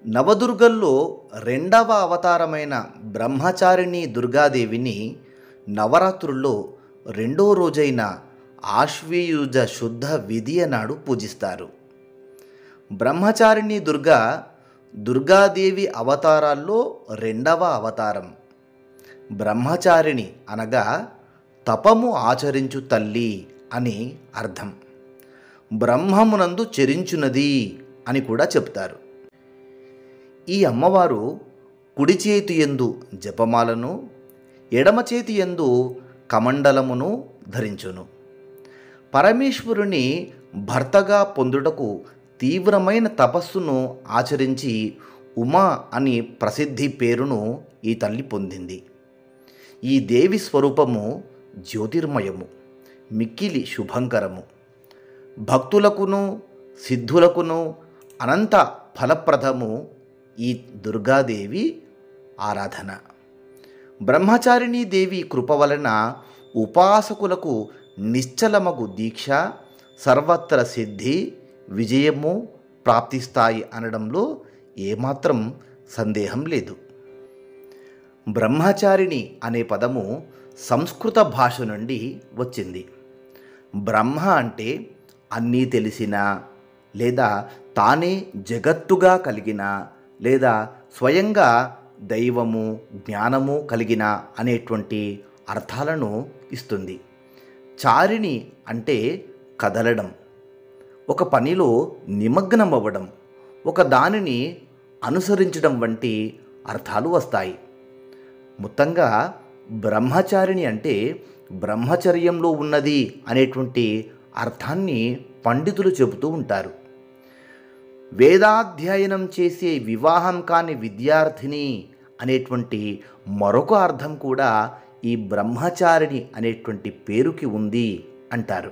నవదుర్గల్లో రెండవ అవతారమైన బ్రహ్మచారిణి దుర్గాదేవిని నవరాత్రుల్లో రెండో రోజైన ఆశ్వీయుజ శుద్ధ విధియ నాడు పూజిస్తారు బ్రహ్మచారిణి దుర్గా దుర్గాదేవి అవతారాల్లో రెండవ అవతారం బ్రహ్మచారిణి అనగా తపము ఆచరించు తల్లి అని అర్థం బ్రహ్మమునందు చెరించునది అని కూడా చెప్తారు ఈ అమ్మవారు కుడి చేతి ఎందు జపమాలను ఎడమ చేతి ఎందు కమండలమును ధరించును పరమేశ్వరుని భర్తగా పొందుటకు తీవ్రమైన తపస్సును ఆచరించి ఉమా అని ప్రసిద్ధి పేరును ఈ తల్లి పొందింది ఈ దేవి స్వరూపము జ్యోతిర్మయము మిక్కిలి శుభంకరము భక్తులకును సిద్ధులకును అనంత ఫలప్రదము ఈ దుర్గాదేవి ఆరాధన బ్రహ్మచారిణీ దేవి కృప వలన ఉపాసకులకు నిశ్చలమగు దీక్ష సర్వత్ర సిద్ధి విజయము ప్రాప్తిస్తాయి అనడంలో ఏమాత్రం సందేహం లేదు బ్రహ్మచారిణి అనే పదము సంస్కృత భాష నుండి వచ్చింది బ్రహ్మ అంటే అన్నీ తెలిసిన లేదా తానే జగత్తుగా కలిగిన లేదా స్వయంగా దైవము జ్ఞానము కలిగిన అనేటువంటి అర్థాలను ఇస్తుంది చారిణి అంటే కదలడం ఒక పనిలో నిమగ్నం అవ్వడం ఒక దానిని అనుసరించడం వంటి అర్థాలు వస్తాయి మొత్తంగా బ్రహ్మచారిణి అంటే బ్రహ్మచర్యంలో ఉన్నది అనేటువంటి అర్థాన్ని పండితులు చెబుతూ ఉంటారు వేదాధ్యయనం చేసే వివాహం కాని విద్యార్థిని అనేటువంటి మరొక అర్థం కూడా ఈ బ్రహ్మచారిణి అనేటువంటి పేరుకి ఉంది అంటారు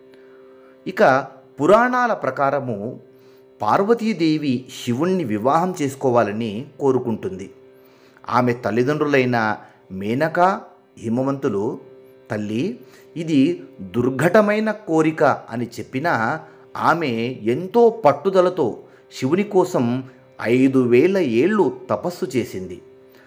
ఇక పురాణాల ప్రకారము పార్వతీదేవి శివుణ్ణి వివాహం చేసుకోవాలని కోరుకుంటుంది ఆమె తల్లిదండ్రులైన మేనక హిమవంతులు తల్లి ఇది దుర్ఘటమైన కోరిక అని చెప్పినా ఆమె ఎంతో పట్టుదలతో శివుని కోసం ఐదు వేల ఏళ్ళు తపస్సు చేసింది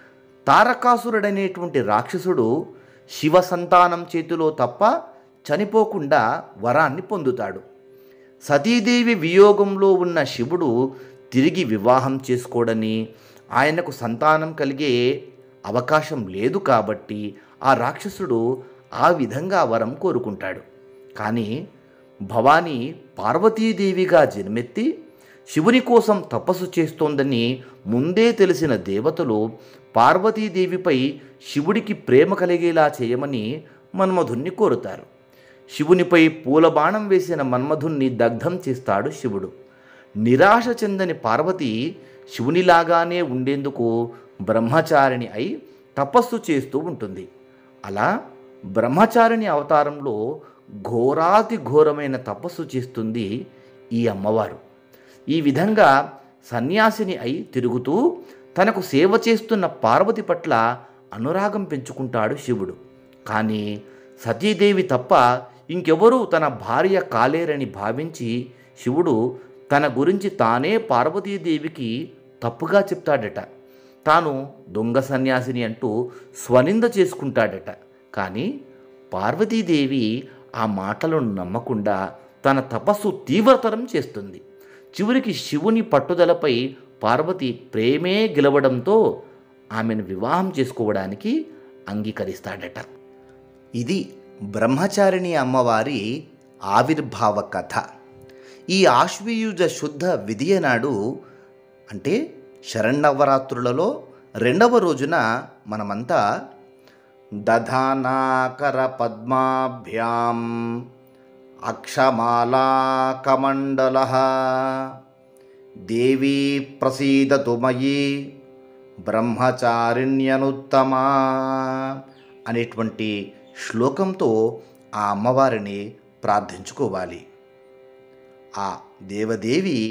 తారకాసురుడనేటువంటి రాక్షసుడు శివ సంతానం చేతిలో తప్ప చనిపోకుండా వరాన్ని పొందుతాడు సతీదేవి వియోగంలో ఉన్న శివుడు తిరిగి వివాహం చేసుకోడని ఆయనకు సంతానం కలిగే అవకాశం లేదు కాబట్టి ఆ రాక్షసుడు ఆ విధంగా వరం కోరుకుంటాడు కానీ భవానీ పార్వతీదేవిగా జన్మెత్తి శివుని కోసం తపస్సు చేస్తోందని ముందే తెలిసిన దేవతలు పార్వతీదేవిపై శివుడికి ప్రేమ కలిగేలా చేయమని మన్మధుణ్ణి కోరుతారు శివునిపై పూలబాణం వేసిన మన్మధుణ్ణి దగ్ధం చేస్తాడు శివుడు నిరాశ చెందని పార్వతి శివునిలాగానే ఉండేందుకు బ్రహ్మచారిణి అయి తపస్సు చేస్తూ ఉంటుంది అలా బ్రహ్మచారిణి అవతారంలో ఘోరాతి ఘోరమైన తపస్సు చేస్తుంది ఈ అమ్మవారు ఈ విధంగా సన్యాసిని అయి తిరుగుతూ తనకు సేవ చేస్తున్న పార్వతి పట్ల అనురాగం పెంచుకుంటాడు శివుడు కానీ సతీదేవి తప్ప ఇంకెవరూ తన భార్య కాలేరని భావించి శివుడు తన గురించి తానే పార్వతీదేవికి తప్పుగా చెప్తాడట తాను దొంగ సన్యాసిని అంటూ స్వనింద చేసుకుంటాడట కానీ పార్వతీదేవి ఆ మాటలను నమ్మకుండా తన తపస్సు తీవ్రతరం చేస్తుంది చివరికి శివుని పట్టుదలపై పార్వతి ప్రేమే గెలవడంతో ఆమెను వివాహం చేసుకోవడానికి అంగీకరిస్తాడట ఇది బ్రహ్మచారిణి అమ్మవారి ఆవిర్భావ కథ ఈ ఆశ్వయుజ శుద్ధ విధియ నాడు అంటే శరణవరాత్రులలో రెండవ రోజున మనమంతా దధానాకర పద్మాభ్యాం అక్షమాలా కమండల దేవీ ప్రసీదతు మయి బ్రహ్మచారిణ్యనుత్తమా అనేటువంటి శ్లోకంతో ఆ అమ్మవారిని ప్రార్థించుకోవాలి ఆ దేవదేవి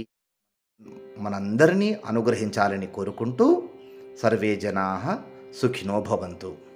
మనందరినీ అనుగ్రహించాలని కోరుకుంటూ సర్వే జనా సుఖినో భవంతు